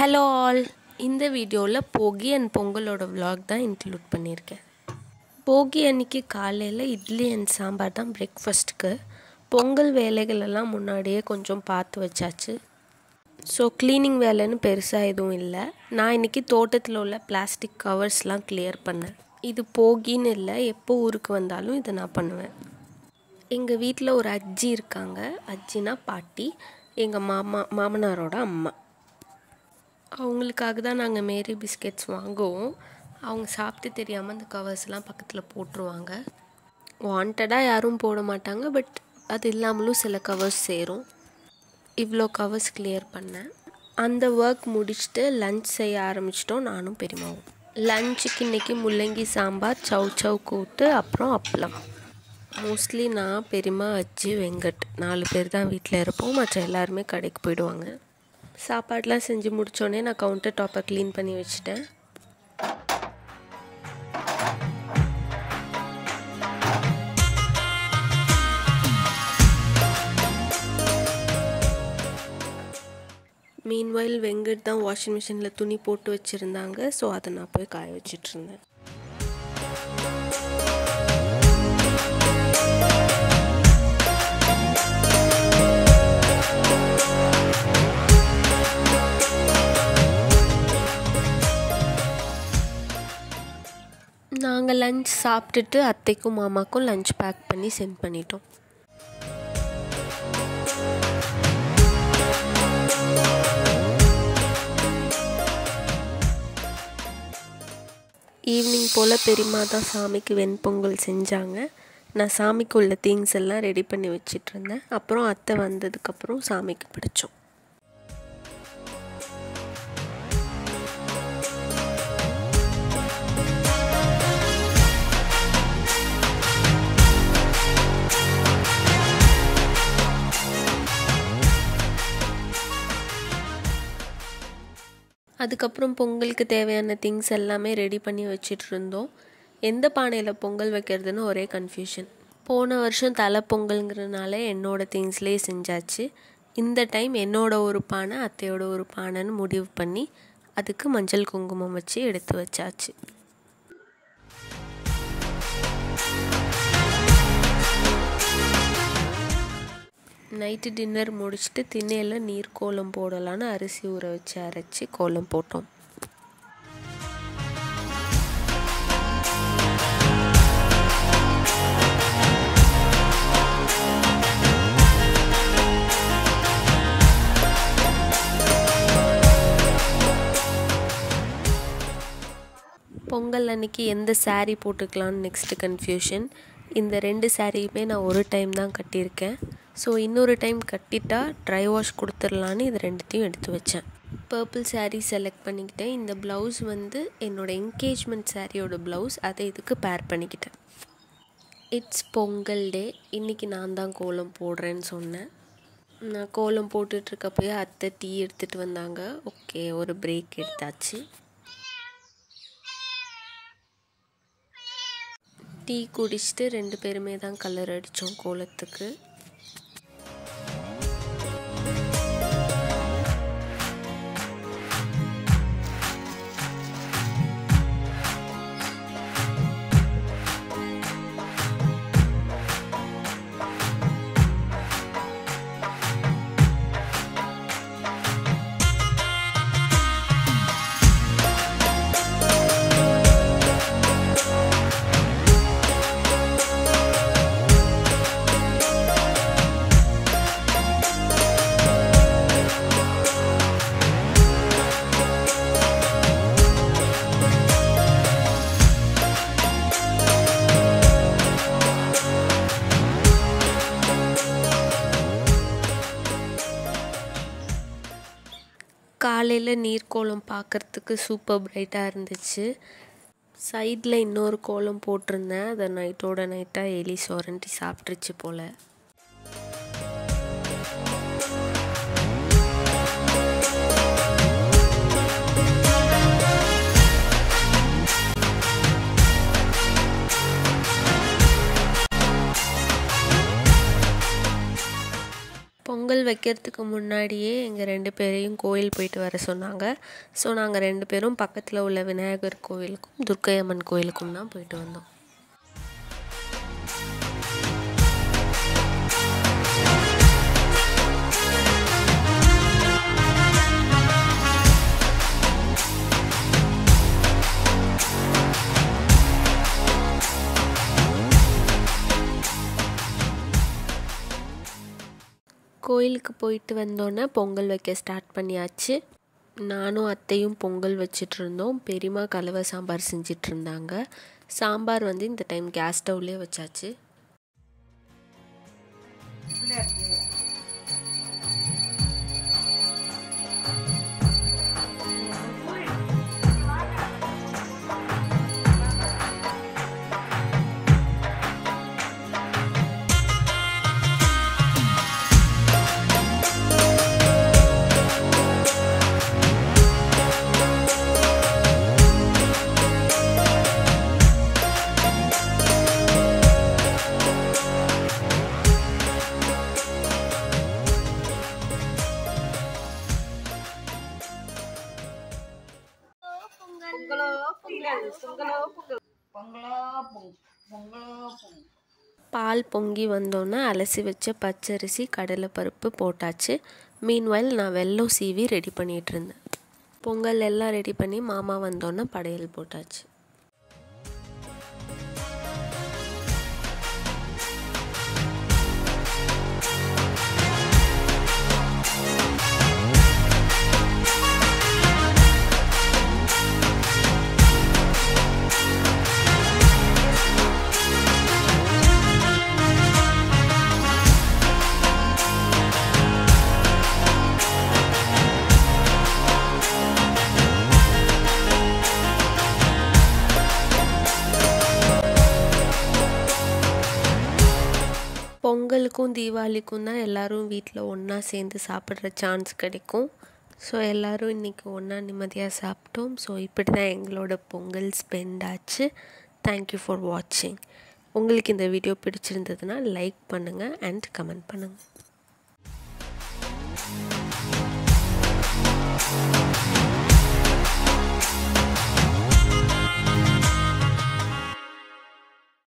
hello all இந்த வீடியோவில் போகி அண்ட் பொங்கலோட vlog தான் இன்க்ளூட் பண்ணியிருக்கேன் போகி அன்னைக்கு காலையில் இட்லி அண்ட் சாம்பார் தான் பிரேக்ஃபாஸ்ட்டுக்கு பொங்கல் வேலைகள் எல்லாம் முன்னாடியே கொஞ்சம் பார்த்து வச்சாச்சு ஸோ க்ளீனிங் வேலைன்னு பெருசாக எதுவும் இல்லை நான் இன்றைக்கி தோட்டத்தில் உள்ள பிளாஸ்டிக் கவர்ஸ்லாம் கிளியர் பண்ணேன் இது போகின்னு இல்லை எப்போ ஊருக்கு வந்தாலும் இதை நான் பண்ணுவேன் எங்கள் வீட்டில் ஒரு அஜ்ஜி இருக்காங்க அஜ்ஜினா பாட்டி எங்கள் மாமா மாமனாரோட அம்மா அவங்களுக்காக தான் நாங்கள் மேரி பிஸ்கெட்ஸ் வாங்குவோம் அவங்க சாப்பிட்டு தெரியாமல் அந்த கவர்ஸ்லாம் பக்கத்தில் போட்டுருவாங்க வாண்டடாக யாரும் போட மாட்டாங்க பட் அது இல்லாமலும் சில கவர்ஸ் சேரும் இவ்வளோ கவர்ஸ் கிளியர் பண்ணேன் அந்த ஒர்க் முடிச்சுட்டு லஞ்ச் செய்ய ஆரம்பிச்சிட்டோம் நானும் பெரியமாவும் லஞ்சுக்கு இன்றைக்கி முள்ளங்கி சாம்பார் சவ் சவ் கூட்டு அப்புறம் அப்பளம் மோஸ்ட்லி நான் பெரியம்மா அஜ்ஜி வெங்கட் நாலு பேர் தான் வீட்டில் இருப்போம் மற்ற எல்லாருமே கடைக்கு போயிடுவாங்க சாப்பாடெலாம் செஞ்சு முடித்தோடனே நான் கவுண்டர் டாப்பை க்ளீன் பண்ணி வச்சுட்டேன் மீன்வாயில் வெங்கட் தான் வாஷிங் மிஷினில் துணி போட்டு வச்சுருந்தாங்க ஸோ அதை நான் போய் காய வச்சிட்டு இருந்தேன் நாங்கள் லஞ்ச் சாப்பிட்டுட்டு அத்தைக்கும் மாமாக்கும் லஞ்ச் பேக் பண்ணி சென்ட் பண்ணிட்டோம் ஈவினிங் போல் பெரியம்மா தான் சாமிக்கு வெண்பொங்கல் செஞ்சாங்க நான் சாமிக்கு உள்ள திங்ஸ் எல்லாம் ரெடி பண்ணி வச்சிட்டு இருந்தேன் அப்புறம் அத்தை வந்ததுக்கப்புறம் சாமிக்கு பிடிச்சோம் அதுக்கப்புறம் பொங்கலுக்கு தேவையான திங்ஸ் எல்லாமே ரெடி பண்ணி வச்சிட்டு இருந்தோம் எந்த பானையில் பொங்கல் வைக்கிறதுன்னு ஒரே கன்ஃபியூஷன் போன வருஷம் தலை பொங்கலுங்கிறனால என்னோட திங்ஸ்லேயே செஞ்சாச்சு இந்த டைம் என்னோட ஒரு பானை அத்தையோட ஒரு பானைன்னு முடிவு பண்ணி அதுக்கு மஞ்சள் குங்குமம் வச்சு எடுத்து வச்சாச்சு நைட்டு டின்னர் முடிச்சுட்டு திண்ணையில் நீர் கோலம் போடலான்னு அரிசி ஊற வச்சு அரைச்சி கோலம் போட்டோம் பொங்கல் அன்னைக்கு எந்த saree போட்டுக்கலான்னு நெக்ஸ்ட்டு கன்ஃபியூஷன் இந்த ரெண்டு சாரியுமே நான் ஒரு டைம் தான் கட்டியிருக்கேன் ஸோ இன்னொரு டைம் கட்டிட்டா ட்ரை வாஷ் கொடுத்துடலான்னு இது ரெண்டுத்தையும் எடுத்து வச்சேன் பர்பிள் saree செலக்ட் பண்ணிக்கிட்டேன் இந்த ப்ளவுஸ் வந்து என்னோடய என்கேஜ்மெண்ட் சாரியோட ப்ளவுஸ் அதை இதுக்கு பேர் பண்ணிக்கிட்டேன் இட்ஸ் பொங்கல் டே இன்றைக்கி நான் தான் கோலம் போடுறேன்னு சொன்னேன் நான் கோலம் போட்டுட்ருக்கப்போயே அத்தை டீ எடுத்துகிட்டு வந்தாங்க ஓகே ஒரு பிரேக் எடுத்தாச்சு டீ குடிச்சிட்டு ரெண்டு பேருமே தான் கலர் அடித்தோம் கோலத்துக்கு காலையில் நீர்க்கோலம் பார்க்குறதுக்கு சூப்பர் பிரைட்டாக இருந்துச்சு சைடில் இன்னொரு கோலம் போட்டிருந்தேன் அதை நைட்டோட நைட்டாக எலி சொரண்டி சாப்பிட்ருச்சு போல் பொங்கல் வைக்கிறதுக்கு முன்னாடியே எங்கள் ரெண்டு பேரையும் கோயில் போயிட்டு வர சொன்னாங்க ஸோ நாங்கள் ரெண்டு பேரும் பக்கத்தில் உள்ள விநாயகர் கோவிலுக்கும் துர்க்கை அம்மன் கோயிலுக்கும் தான் போயிட்டு வந்தோம் கோயிலுக்கு போயிட்டு வந்தோன்னே பொங்கல் வைக்க ஸ்டார்ட் பண்ணியாச்சு நானும் அத்தையும் பொங்கல் வச்சிட்டு இருந்தோம் பெரியம்மா கலவை சாம்பார் செஞ்சிட்டு இருந்தாங்க சாம்பார் வந்து இந்த டைம் கேஸ் ஸ்டவ்லேயே வச்சாச்சு பொங்கலோ பொங்கல் பொங்கலோ பொங்கல் பொங்கலோ பொங்கல் பொங்கலோ பொங்கல் பால் பொங்கி வந்தோன்னே அலசி வச்ச பச்சரிசி கடலைப்பருப்பு போட்டாச்சு மீன்வைல் நான் வெல்லம் சீவி ரெடி பண்ணிகிட்டு இருந்தேன் பொங்கல் எல்லாம் ரெடி பண்ணி மாமா வந்தோன்னே படையல் போட்டாச்சு பொங்கலுக்கும் தீபாவளிக்கும் தான் எல்லோரும் வீட்டில் ஒன்றா சேர்ந்து சாப்பிட்ற சான்ஸ் கிடைக்கும் ஸோ எல்லோரும் இன்றைக்கி ஒன்றா நிம்மதியாக சாப்பிட்டோம் ஸோ இப்படி தான் எங்களோட பொங்கல் ஸ்பெண்ட் ஆச்சு தேங்க்யூ ஃபார் வாட்சிங் உங்களுக்கு இந்த வீடியோ பிடிச்சிருந்ததுன்னா லைக் பண்ணுங்கள் அண்ட் கமெண்ட் பண்ணுங்கள்